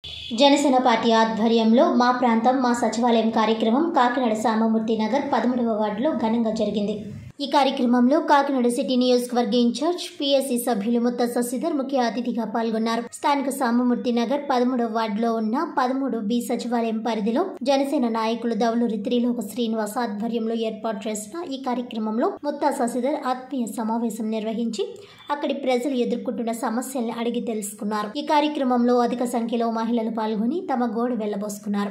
Janasena party ఆధ్వర్యంలో మా ప్రాంతం మా సచివాలయం కార్యక్రమం కాకినాడ సామమూర్తి నగర్ పదమూడవ వార్డులో ఘనంగా జరిగింది ఈ కార్యక్రమంలో కాకినాడ సిటీ నియోజకవర్గ ఇన్ఛార్జ్ పిఎస్సి సభ్యులు ముత్త శశిధర్ ముఖ్య అతిథిగా పాల్గొన్నారు స్థానిక సామమూర్తి నగర్ పదమూడవ వార్డులో ఉన్న పదమూడు బి సచివాలయం పరిధిలో జనసేన నాయకులు దౌలూరి త్రిలోక శ్రీనివాస్ ఆధ్వర్యంలో ఏర్పాటు చేసిన ఈ కార్యక్రమంలో ముత్తా శశిధర్ ఆత్మీయ సమావేశం నిర్వహించి అక్కడి ప్రజలు ఎదుర్కొంటున్న సమస్యల్ని అడిగి తెలుసుకున్నారు ఈ కార్యక్రమంలో అధిక సంఖ్యలో మహిళలు పాల్గొని తమ గోడు వెళ్లబోసుకున్నారు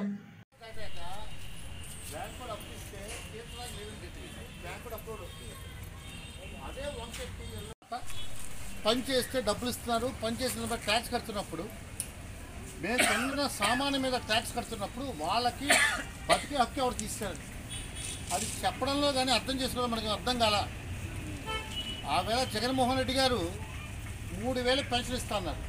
పని చేస్తే డబ్బులు ఇస్తున్నారు పని చేసిన బట్టి ట్యాక్స్ కడుతున్నప్పుడు మేము చెందిన సామాను మీద ట్యాక్స్ కడుతున్నప్పుడు వాళ్ళకి బతికే హక్కు ఎవరు తీస్తారు అది చెప్పడంలో కానీ అర్థం చేసుకోవడం మనకి అర్థం కాల ఆ వేళ జగన్మోహన్ రెడ్డి గారు మూడు వేలు పెన్షన్ ఇస్తా అన్నారు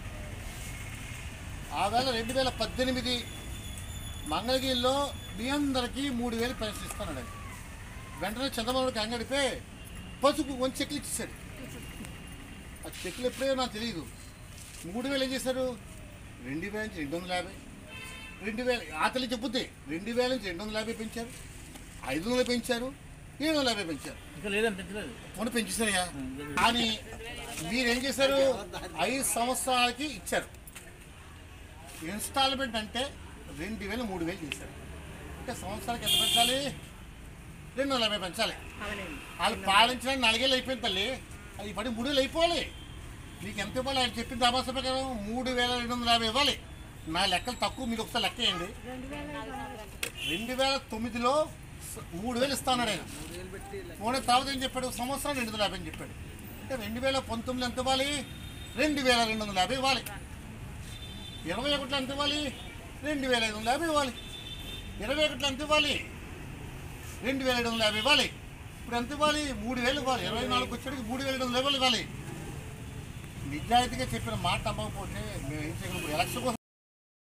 ఆ వేళ రెండు వేల పద్దెనిమిది మంగళగిరిలో మీ అందరికీ మూడు వేలు పెన్షన్ ఇస్తానన్నాడు ఆయన. వెంటనే చంద్రబాబుకి అంగడిపే పసుపు కొంచెం చెక్లు ఇచ్చేసాడు ఆ చెక్లు ఎప్పుడో నాకు తెలియదు మూడు వేలు ఏం చేశారు రెండు వేల నుంచి రెండు వందల యాభై రెండు వేల ఆతలి చెప్పుద్ది రెండు వేల నుంచి రెండు వందల యాభై పెంచారు ఐదు వందలు పెంచారు ఏడు వందల యాభై పెంచారు ఇంకా లేదని పెంచలేదు మొన్న పెంచేసారయ్యా కానీ మీరు ఏం చేశారు ఐదు సంవత్సరాలకి ఇచ్చారు ఇన్స్టాల్మెంట్ అంటే రెండు వేలు మూడు వేలు చేశారు అంటే సంవత్సరానికి ఎంత పెంచాలి రెండు వందల యాభై పెంచాలి వాళ్ళు పాలించడానికి నాలుగేళ్ళు అయిపోయింది తల్లి అది పడి మూడు వేలు అయిపోవాలి నీకు ఎంత ఇవ్వాలి ఆయన చెప్పిన దాబాస ప్రకారం మూడు వేల రెండు వందల యాభై ఇవ్వాలి నా లెక్కలు తక్కువ మీకు ఒకసారి లెక్క వేయండి రెండు వేల తొమ్మిదిలో స- మూడు వేలు ఇస్తాన్నాడు ఆయన మూడు తర్వాత ఏం చెప్పాడు సంవత్సరం రెండు వందల యాభై అని చెప్పాడు అంటే రెండు వేల పంతొమ్మిది ఎంత ఇవ్వాలి రెండు వేల రెండు వందల యాభై ఇవ్వాలి ఇరవై ఒకటిలో ఎంత ఇవ్వాలి రెండు వేల ఐదు వందల యాభై ఇవ్వాలి ఇరవై ఒకటిలో ఎంత ఇవ్వాలి రెండు వేల ఐదు వందల యాభై ఇవ్వాలి ఇప్పుడు ఎంత ఇవ్వాలి మూడు వేలు ఇవ్వాలి ఇరవై నాలుగు వచ్చేటికి మూడు వేల ఐదు వందల యాభై ఇవ్వాలి నిజాయితీగా చెప్పిన మాట నమ్మకపోతే మేము ఏం చేయగలం ఇప్పుడు ఎలక్షన్ కోసం